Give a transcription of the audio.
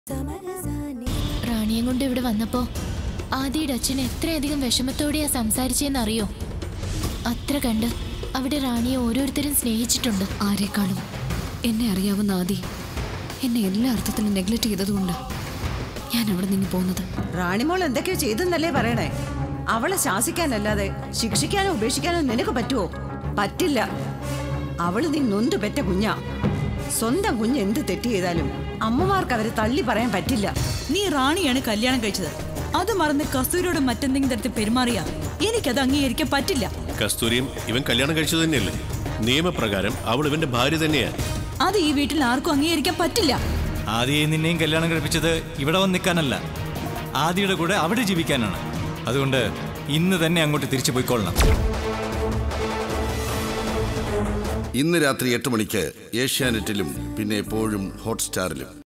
റാണിയെ കൊണ്ട് ഇവിടെ വന്നപ്പോ ആദിയുടെ അച്ഛൻ എത്രയധികം വിഷമത്തോടെയാ സംസാരിച്ചെന്നറിയോ അത്ര കണ്ട് അവിടെ റാണിയെ ഓരോരുത്തരും സ്നേഹിച്ചിട്ടുണ്ട് ആരെക്കാളും എന്നെ അറിയാവുന്ന ആദി എന്നെ എല്ലാ അർത്ഥത്തിലും നെഗ്ലക്ട് ചെയ്തതുകൊണ്ട് ഞാൻ അവിടെ നിന്ന് പോകുന്നത് റാണിമോൾ എന്തൊക്കെയോ ചെയ്തെന്നല്ലേ പറയണേ അവളെ ശാസിക്കാനല്ലാതെ ശിക്ഷിക്കാനോ ഉപേക്ഷിക്കാനോ നിനക്ക് പറ്റുമോ പറ്റില്ല അവള് നീ നൊന്തു പെറ്റ കുഞ്ഞാ സ്വന്തം കുഞ്ഞ് എന്ത് തെറ്റ് ചെയ്താലും അമ്മമാർക്ക് അവരെ തള്ളി പറയാൻ പറ്റില്ല നീ റാണിയാണ് കല്യാണം കഴിച്ചത് അത് മറന്ന് കസ്തൂരിയോട് മറ്റെന്തെങ്കിലും തരത്തിൽ പെരുമാറിയാ എനിക്കത് അംഗീകരിക്കാൻ പറ്റില്ല കസ്തൂരിയും ഇവൻ കല്യാണം കഴിച്ചത് തന്നെയല്ലേ നിയമപ്രകാരം അവൾ ഇവന്റെ ഭാര്യ തന്നെയാ അത് ഈ വീട്ടിൽ ആർക്കും അംഗീകരിക്കാൻ പറ്റില്ല ആദിയെ നിന്നെയും കല്യാണം കഴിപ്പിച്ചത് ഇവിടെ വന്ന് നിൽക്കാനല്ല ആദിയുടെ കൂടെ അവിടെ ജീവിക്കാനാണ് അതുകൊണ്ട് ഇന്ന് തന്നെ അങ്ങോട്ട് തിരിച്ചു പോയിക്കൊള്ളണം ഇന്ന് രാത്രി എട്ട് മണിക്ക് ഏഷ്യാനെറ്റിലും പിന്നെ എപ്പോഴും ഹോട്ട്സ്റ്റാറിലും